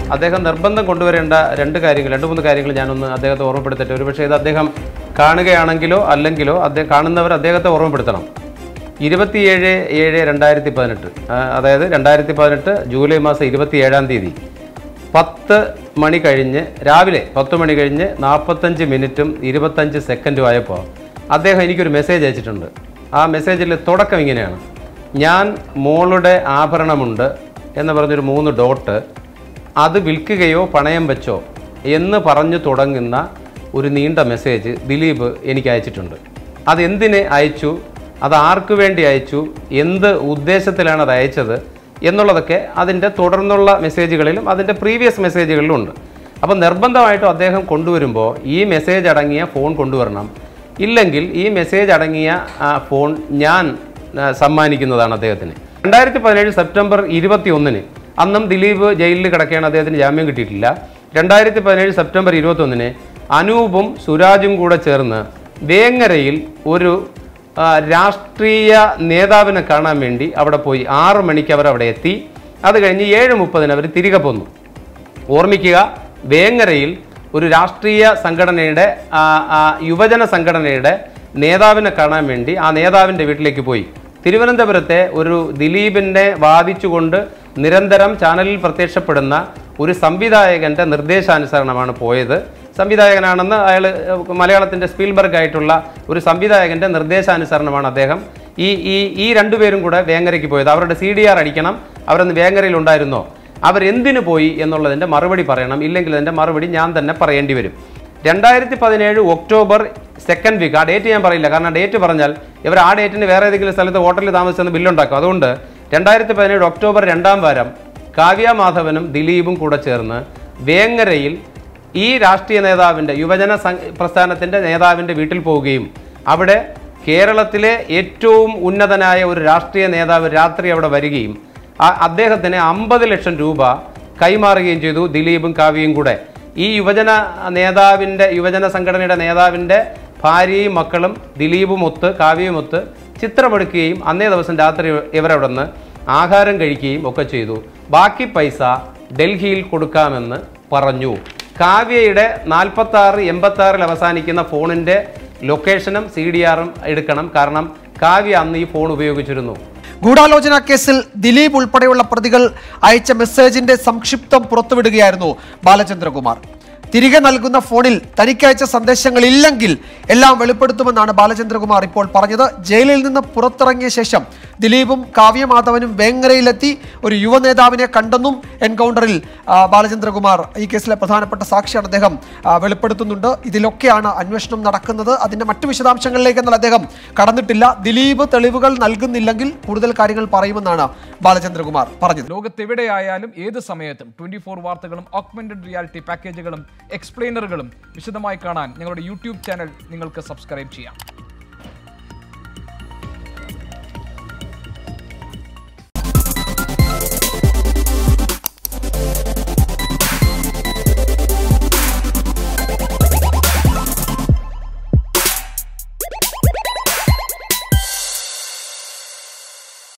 അദ്ദേഹം നിർബന്ധം കൊണ്ടുവരേണ്ട രണ്ട് കാര്യങ്ങൾ രണ്ട് മൂന്ന് കാര്യങ്ങൾ ഞാനൊന്ന് അദ്ദേഹത്തെ ഓർമ്മപ്പെടുത്തട്ടെ ഒരുപക്ഷേ ഇത് അദ്ദേഹം കാണുകയാണെങ്കിലോ അല്ലെങ്കിലോ അദ്ദേഹം കാണുന്നവർ അദ്ദേഹത്തെ ഓർമ്മപ്പെടുത്തണം ഇരുപത്തിയേഴ് ഏഴ് രണ്ടായിരത്തി പതിനെട്ട് അതായത് രണ്ടായിരത്തി പതിനെട്ട് ജൂലൈ മാസം ഇരുപത്തിയേഴാം തീയതി പത്ത് മണി കഴിഞ്ഞ് രാവിലെ പത്ത് മണി കഴിഞ്ഞ് നാൽപ്പത്തഞ്ച് മിനിറ്റും ഇരുപത്തഞ്ച് സെക്കൻഡും ആയപ്പോൾ അദ്ദേഹം എനിക്കൊരു മെസ്സേജ് അയച്ചിട്ടുണ്ട് ആ മെസ്സേജിൽ തുടക്കം ഇങ്ങനെയാണ് ഞാൻ മോളുടെ ആഭരണമുണ്ട് എന്ന് പറഞ്ഞൊരു മൂന്ന് ഡോട്ട് അത് വിൽക്കുകയോ പണയം വെച്ചോ എന്ന് പറഞ്ഞു തുടങ്ങുന്ന ഒരു നീണ്ട മെസ്സേജ് ദിലീപ് എനിക്ക് അയച്ചിട്ടുണ്ട് അതെന്തിന് അയച്ചു അത് ആർക്ക് വേണ്ടി അയച്ചു എന്ത് ഉദ്ദേശത്തിലാണ് അത് അയച്ചത് എന്നുള്ളതൊക്കെ അതിൻ്റെ തുടർന്നുള്ള മെസ്സേജുകളിലും അതിൻ്റെ പ്രീവിയസ് മെസ്സേജുകളിലും ഉണ്ട് അപ്പോൾ നിർബന്ധമായിട്ടും അദ്ദേഹം കൊണ്ടുവരുമ്പോൾ ഈ മെസ്സേജ് അടങ്ങിയ ഫോൺ കൊണ്ടുവരണം ഇല്ലെങ്കിൽ ഈ മെസ്സേജ് അടങ്ങിയ ആ, ഫോൺ ഞാൻ ആ, സമ്മാനിക്കുന്നതാണ് അദ്ദേഹത്തിന് രണ്ടായിരത്തി പതിനേഴ് സെപ്റ്റംബർ ഇരുപത്തി ഒന്നിന് അന്നും ദിലീപ് ജയിലിൽ കിടക്കുകയാണ് അദ്ദേഹത്തിന് ജാമ്യം കിട്ടിയിട്ടില്ല രണ്ടായിരത്തി പതിനേഴ് സെപ്റ്റംബർ ഇരുപത്തൊന്നിന് അനൂപും സുരാജും കൂടെ ചേർന്ന് വേങ്ങരയിൽ ഒരു ആ, രാഷ്ട്രീയ നേതാവിനെ കാണാൻ വേണ്ടി അവിടെ പോയി ആറു മണിക്ക് അവർ അവിടെ എത്തി അത് കഴിഞ്ഞ് ഏഴ് മുപ്പതിന് അവർ തിരികെ പോന്നു ഓർമ്മിക്കുക വേങ്ങരയിൽ ഒരു രാഷ്ട്രീയ സംഘടനയുടെ ആ, ആ, യുവജന സംഘടനയുടെ നേതാവിനെ കാണാൻ വേണ്ടി ആ നേതാവിൻ്റെ വീട്ടിലേക്ക് പോയി തിരുവനന്തപുരത്തെ ഒരു ദിലീപിനെ വാദിച്ചുകൊണ്ട് നിരന്തരം ചാനലിൽ പ്രത്യക്ഷപ്പെടുന്ന ഒരു സംവിധായകന്റെ നിർദ്ദേശാനുസരണമാണ് പോയത് സംവിധായകനാണെന്ന് അയാൾ മലയാളത്തിൻ്റെ സ്പീൽബർഗ് ആയിട്ടുള്ള ഒരു സംവിധായകന്റെ നിർദ്ദേശാനുസരണമാണ് അദ്ദേഹം ഈ ഈ ഈ രണ്ടുപേരും കൂടെ വേങ്ങരയ്ക്ക് പോയത് അവരുടെ സി ഡി ആർ അടിക്കണം അവരൊന്ന് വേങ്ങരയിൽ ഉണ്ടായിരുന്നോ അവരെന്തിനു പോയി എന്നുള്ളതിൻ്റെ മറുപടി പറയണം ഇല്ലെങ്കിൽ അതിൻ്റെ മറുപടി ഞാൻ തന്നെ പറയേണ്ടി വരും രണ്ടായിരത്തി പതിനേഴ് ഒക്ടോബർ സെക്കൻഡ് വീക്ക് ആ ഡേറ്റ് ഞാൻ പറയില്ല കാരണം ഡേറ്റ് പറഞ്ഞാൽ ഇവർ ആ ഡേറ്റിന് വേറെ ഏതെങ്കിലും സ്ഥലത്ത് ഹോട്ടലിൽ താമസിച്ചെന്ന് ബില്ലുണ്ടാക്കും അതുകൊണ്ട് രണ്ടായിരത്തി പതിനേഴ് ഒക്ടോബർ രണ്ടാം വാരം കാവ്യ മാധവനും ദിലീപും കൂടെ ചേർന്ന് വേങ്ങരയിൽ ഈ രാഷ്ട്രീയ നേതാവിൻ്റെ യുവജന സം- പ്രസ്ഥാനത്തിൻ്റെ നേതാവിൻ്റെ വീട്ടിൽ പോവുകയും അവിടെ കേരളത്തിലെ ഏറ്റവും ഉന്നതനായ ഒരു രാഷ്ട്രീയ നേതാവ് രാത്രി അവിടെ വരികയും ആ അദ്ദേഹത്തിന് അമ്പത് ലക്ഷം രൂപ കൈമാറുകയും ചെയ്തു ദിലീപും കാവ്യയും കൂടെ ഈ യുവജന നേതാവിൻ്റെ യുവജന സംഘടനയുടെ നേതാവിൻ്റെ ഭാര്യയും മക്കളും ദിലീപും ഒത്ത് കാവ്യയും ഒത്ത് ചിത്രമെടുക്കുകയും അന്നേ ദിവസം രാത്രി ഇവരവിടെ നിന്ന് ആഹാരം കഴിക്കുകയും ഒക്കെ ചെയ്തു ബാക്കി പൈസ ഡൽഹിയിൽ കൊടുക്കാമെന്ന് പറഞ്ഞു കാവ്യയുടെ നാൽപ്പത്തി ആറ് എൺപത്തി ആറിൽ അവസാനിക്കുന്ന ഫോണിൻ്റെ ലൊക്കേഷനും സി ഡി ആറും എടുക്കണം കാരണം കാവ്യ അന്ന് ഈ ഫോൺ ഉപയോഗിച്ചിരുന്നു ഗൂഢാലോചന കേസിൽ ദിലീപ് ഉൾപ്പെടെയുള്ള പ്രതികൾ അയച്ച മെസ്സേജിന്റെ സംക്ഷിപ്തം പുറത്തുവിടുകയായിരുന്നു ബാലചന്ദ്രകുമാർ തിരികെ നൽകുന്ന ഫോണിൽ തനിക്കയച്ച സന്ദേശങ്ങൾ ഇല്ലെങ്കിൽ എല്ലാം വെളിപ്പെടുത്തുമെന്നാണ് ബാലചന്ദ്രകുമാർ ഇപ്പോൾ പറഞ്ഞത് ജയിലിൽ നിന്ന് പുറത്തിറങ്ങിയ ശേഷം ദിലീപും കാവ്യമാധവനും വേങ്ങരയിലെത്തി ഒരു യുവ നേതാവിനെ കണ്ടെന്നും എൻകൗണ്ടറിൽ ആ, ബാലചന്ദ്രകുമാർ ഈ കേസിലെ പ്രധാനപ്പെട്ട സാക്ഷിയാണ് അദ്ദേഹം ആ, വെളിപ്പെടുത്തുന്നുണ്ട് ഇതിലൊക്കെയാണ് അന്വേഷണം നടക്കുന്നത് അതിന്റെ മറ്റു വിശദാംശങ്ങളിലേക്ക് എന്നാൽ അദ്ദേഹം കടന്നിട്ടില്ല ദിലീപ് തെളിവുകൾ നൽകുന്നില്ലെങ്കിൽ കൂടുതൽ കാര്യങ്ങൾ പറയുമെന്നാണ് ബാലചന്ദ്രകുമാർ പറഞ്ഞത് ലോകത്തെവിടെയായാലും ഏത് സമയത്തും ട്വന്റി ഫോർ വാർത്തകളും ഓഗ്മെന്റഡ് റിയാലിറ്റി പാക്കേജുകളും എക്സ്പ്ലെയിനറുകളും വിശദമായി കാണാൻ ഞങ്ങളുടെ യൂട്യൂബ് ചാനൽ നിങ്ങൾക്ക് സബ്സ്ക്രൈബ് ചെയ്യാം